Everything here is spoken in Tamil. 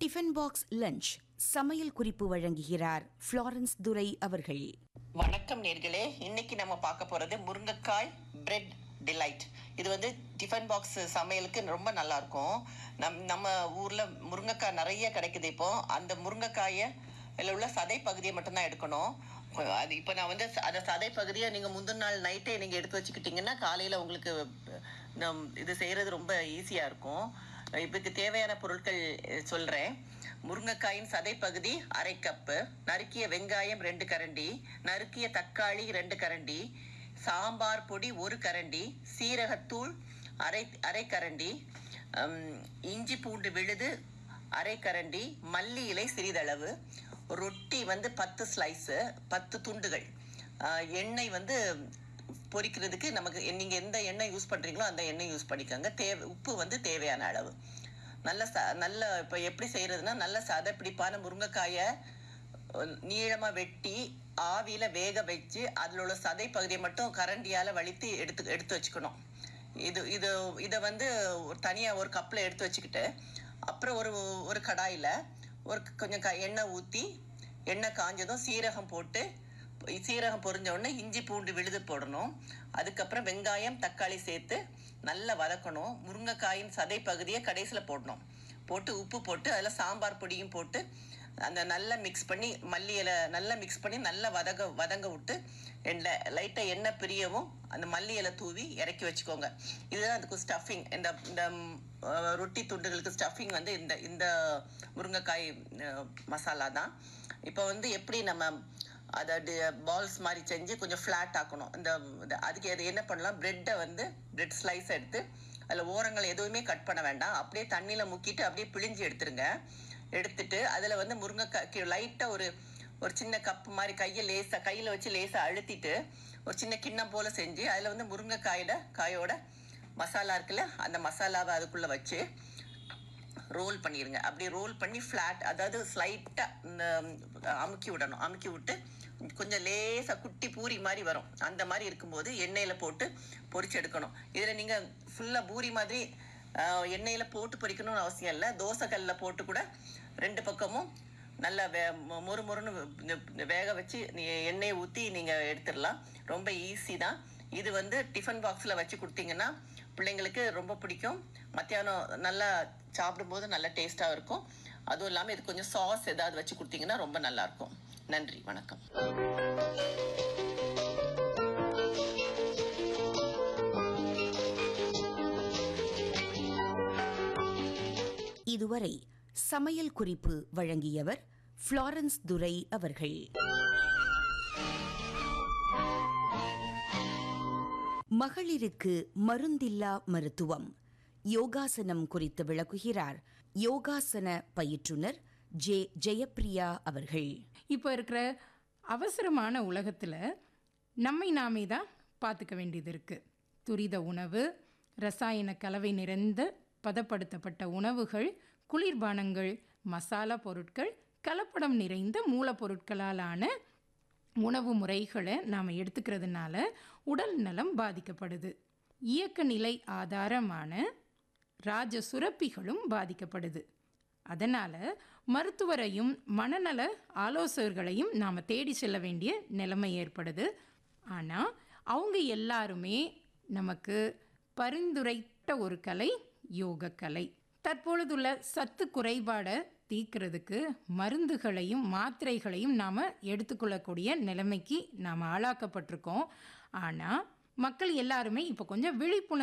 டிஃபன் பாக்ஸ் லஞ்ச் சமையல் குறிப்பு வழங்குகிறார் ஃப்ளாரன்ஸ் துரை அவர்கள் வணக்கம் நேர்களே இன்னைக்கு நம்ம பார்க்க போறது முருங்கைக்காய் பிரெட் டிலைட் இது வந்து டிஃபன் பாக்ஸ் சமையலுக்கு ரொம்ப நல்லா இருக்கும் நம் நம்ம ஊர்ல முருங்கைக்காய் நிறைய கிடைக்குது இப்போ அந்த முருங்கைக்காயை அதில் உள்ள சதை பகுதியை மட்டும்தான் எடுக்கணும் அது இப்போ நான் வந்து ச- அந்த சதை பகுதியை நீங்கள் முந்தின நாள் நைட்டே நீங்கள் எடுத்து வச்சுக்கிட்டிங்கன்னா காலையில் உங்களுக்கு நம் இது செய்கிறது ரொம்ப ஈஸியாக இருக்கும் இதுக்கு தேவையான பொருட்கள் சொல்கிறேன் முருங்கைக்காயின் சதைப்பகுதி அரை கப்பு நறுக்கிய வெங்காயம் ரெண்டு கரண்டி நறுக்கிய தக்காளி ரெண்டு கரண்டி சாம்பார் பொடி ஒரு கரண்டி சீரகத்தூள் அரை அரை கரண்டி ஹம், இஞ்சி பூண்டு விழுது அரை கரண்டி மல்லி இலை சிறிதளவு ரொட்டி வந்து பத்து ஸ்லைஸு பத்து துண்டுகள் ஆஹ், எண்ணெய் வந்து பொரிக்கிறதுக்கு நமக்கு நீங்கள் எந்த எண்ணெய் யூஸ் பண்ணுறீங்களோ அந்த எண்ணெய் யூஸ் பண்ணிக்கோங்க தேவை உப்பு வந்து தேவையான அளவு நல்ல ச நல்ல இப்போ எப்படி செய்கிறதுனா நல்ல சதை பிடிப்பான முருங்கைக்காயை நீளமாக வெட்டி ஆவியில் வேக வச்சு அதில் உள்ள சதை பகுதியை மட்டும் கரண்டியால் வலித்து எடுத்து எடுத்து வச்சுக்கணும் இது இது இதை வந்து ஒரு தனியாக ஒரு கப்பில் எடுத்து வச்சுக்கிட்டு அப்புறம் ஒரு ஒரு கடாயில் ஒரு கொஞ்சம் க எண்ணெய் ஊற்றி எண்ணெய் காஞ்சதும் சீரகம் போட்டு சீரகம் பொரிஞ்ச உடனே இஞ்சி பூண்டு விழுது போடணும் அதுக்கப்புறம் வெங்காயம் தக்காளி சேர்த்து நல்லா வதக்கணும் முருங்கைக்காயின் சதை பகுதியை கடைசியில் போடணும் போட்டு உப்பு போட்டு அதில் சாம்பார் பொடியும் போட்டு அந்த நல்லா மிக்ஸ் பண்ணி மல்லி இலை நல்லா மிக்ஸ் பண்ணி நல்லா வதங்க வதங்க விட்டு எண்ணெய் லைட்டாக எண்ணெய் பிரியவும் அந்த மல்லி இலை தூவி இறக்கி வச்சுக்கோங்க இதுதான் அதுக்கு ஸ்டஃபிங் இந்த இந்த ம், அஹ், ரொட்டி துண்டுகளுக்கு ஸ்டஃபிங் வந்து இந்த இந்த முருங்கைக்காய் அஹ், மசாலா தான் இப்போ வந்து எப்படி நம்ம அதை பால்ஸ் மாதிரி செஞ்சு கொஞ்சம் ஃப்ளாட் ஆக்கணும் இந்த இது- அதுக்கு அது என்ன பண்ணலாம் ப்ரெட்டை வந்து பிரெட் ஸ்லைஸ் எடுத்து அதில் ஓரங்கள் எதுவுமே கட் பண்ண வேண்டாம் அப்படியே தண்ணியில் முக்கிட்டு அப்படியே பிழிஞ்சு எடுத்துருங்க எடுத்துட்டு அதில் வந்து முருங்கைக்காய் லைட்டாக ஒரு ஒரு சின்ன கப் மாதிரி கையை லேசாக கையில் வச்சு லேசாக அழுத்திட்டு ஒரு சின்ன கிண்ணம் போல் செஞ்சு அதில் வந்து முருங்கைக்காயோட காயோட மசாலா இருக்குல்ல அந்த மசாலாவை அதுக்குள்ளே வச்சு ரோல் பண்ணிடுங்க அப்படி ரோல் பண்ணி ஃப்ளாட் அதாவது ஸ்லைட்டாக இந்த அமுக்கி விடணும் அமுக்கி விட்டு கொஞ்சம் லேசாக குட்டி பூரி மாதிரி வரும் அந்த மாதிரி இருக்கும்போது எண்ணெயில் போட்டு பொரிச்சு எடுக்கணும் இதில் நீங்கள் ஃபுல்லாக பூரி மாதிரி ஆஹ், எண்ணெயில் போட்டு பொரிக்கணும்னு அவசியம் இல்லை தோசைக்கல்லில் போட்டு கூட ரெண்டு பக்கமும் நல்லா வே மொ- மொறு மொறுன்னு வே- வே- வேக வச்சு நீ எண்ணெயை ஊற்றி நீங்கள் எடுத்துடலாம் ரொம்ப ஈஸி தான் இது வந்து டிஃபன் பாக்ஸில் வச்சு கொடுத்தீங்கன்னா பிள்ளைங்களுக்கு ரொம்ப பிடிக்கும் மத்தியானம் நல்லா சாப்பிடும்போது நல்ல டேஸ்ட்டாக இருக்கும் அதுவும் இல்லாமல் இது கொஞ்சம் சாஸ் ஏதாவது வச்சு கொடுத்தீங்கன்னா ரொம்ப நல்லா இருக்கும் நன்றி வணக்கம் இதுவரை சமையல் குறிப்பு வழங்கியவர் ஃப்ளாரன்ஸ் துரை அவர்கள் மகளிருக்கு மருந்தில்லா மருத்துவம் யோகாசனம் குறித்து விளக்குகிறார் யோகாசன பயிற்றுனர் ஜே ஜெயப்பிரியா அவர்கள் இப்போ இருக்கிற அவசரமான உலகத்தில் நம்மை நாமே தான் பார்த்துக்க வேண்டியது இருக்குது துரித உணவு ரசாயன கலவை நிறைந்த பதப்படுத்தப்பட்ட உணவுகள் குளிர்பானங்கள் மசாலா பொருட்கள் கலப்படம் நிறைந்த மூலப்பொருட்களாலான உணவு முறைகளை நாம் எடுத்துக்கிறதுனால உடல் நலம் பாதிக்கப்படுது இயக்க நிலை ஆதாரமான ராஜ சுரப்பிகளும் பாதிக்கப்படுது அதனால் மருத்துவரையும் மனநல ஆலோசகர்களையும் நாம் தேடி செல்ல வேண்டிய நிலைமை ஏற்படுது ஆனால் அவங்க எல்லாருமே நமக்கு பரிந்துரைத்த ஒரு கலை யோகக்கலை தற்பொழுதுள்ள சத்து குறைபாடை தீர்க்கிறதுக்கு மருந்துகளையும் மாத்திரைகளையும் நாம் எடுத்துக்கொள்ளக்கூடிய நிலைமைக்கு நாம் ஆளாக்கப்பட்டிருக்கோம் ஆனால் மக்கள் எல்லாருமே இப்போ கொஞ்சம் விழிப்புணர்வு